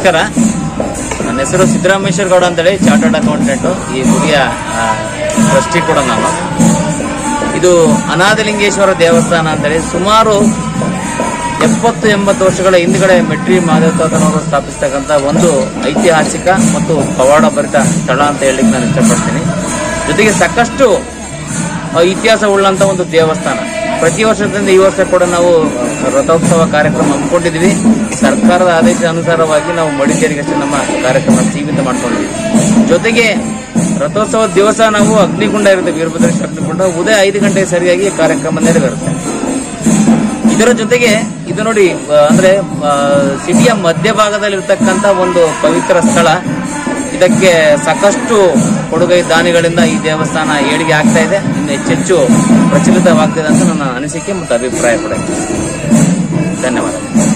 ನಮಸ್ಕಾರ ನನ್ನ ಹೆಸರು ಸಿದ್ದರಾಮೇಶ್ವರ ಗೌಡ ಅಂತೇಳಿ ಚಾರ್ಟರ್ಡ್ ಅಕೌಂಟೆಂಟು ಈ ಗುಡಿಯ ಟ್ರಸ್ಟಿ ಕೂಡ ನಾನು ಇದು ಅನಾಥಲಿಂಗೇಶ್ವರ ದೇವಸ್ಥಾನ ಅಂತೇಳಿ ಸುಮಾರು ಎಪ್ಪತ್ತು ಎಂಬತ್ತು ವರ್ಷಗಳ ಹಿಂದ್ಗಡೆ ಮೆಟ್ರಿ ಮಾದೇವತನವರು ಸ್ಥಾಪಿಸ್ತಕ್ಕಂಥ ಒಂದು ಐತಿಹಾಸಿಕ ಮತ್ತು ಪವಾಡ ಭರಿತ ಸ್ಥಳ ಅಂತ ಹೇಳಲಿಕ್ಕೆ ನಾನು ಇಷ್ಟಪಡ್ತೀನಿ ಜೊತೆಗೆ ಸಾಕಷ್ಟು ಆ, ಇತಿಹಾಸ ಉಳ್ಳಂತ ಒಂದು ದೇವಸ್ಥಾನ ಪ್ರತಿ ವರ್ಷದಿಂದ ಈ ವರ್ಷ ಕೂಡ ನಾವು ರಥೋತ್ಸವ ಕಾರ್ಯಕ್ರಮ ಹಮ್ಮಿಕೊಂಡಿದ್ವಿ ಸರ್ಕಾರದ ಆದೇಶದ ಅನುಸಾರವಾಗಿ ನಾವು ಮಡಿಕೇರಿಗಷ್ಟೇ ನಮ್ಮ ಕಾರ್ಯಕ್ರಮ ಸೀಮಿತ ಮಾಡ್ಕೊಂಡಿದ್ವಿ ಜೊತೆಗೆ ರಥೋತ್ಸವ ದಿವಸ ನಾವು ಅಗ್ನಿಗುಂಡ ಇರುತ್ತೆ ವೀರಭದ್ರೇಶ್ವರ ಅಗ್ನಿಗುಂಡ ಉದಯ ಐದು ಗಂಟೆ ಸರಿಯಾಗಿ ಕಾರ್ಯಕ್ರಮ ನೆರವೇರುತ್ತೆ ಇದರ ಜೊತೆಗೆ ಇದು ನೋಡಿ ಆ, ಅಂದ್ರೆ ಆ, ಸಿಟಿಯ ಮಧ್ಯಭಾಗದಲ್ಲಿರ್ತಕ್ಕಂಥ ಒಂದು ಪವಿತ್ರ ಸ್ಥಳ ಇದಕ್ಕೆ ಸಾಕಷ್ಟು ಕೊಡುಗೈ ದಾನಿಗಳಿಂದ ಈ ದೇವಸ್ಥಾನ ಏಳಿಗೆ ಆಗ್ತಾ ಇದೆ ಇನ್ನು ಹೆಚ್ಚೆಚ್ಚು ಪ್ರಚಲಿತವಾಗ್ತಿದೆ ಅಂತ ನನ್ನ ಅನಿಸಿಕೆ ಮತ್ತು ಅಭಿಪ್ರಾಯ ಕೂಡ ಇದೆ. ಧನ್ಯವಾದ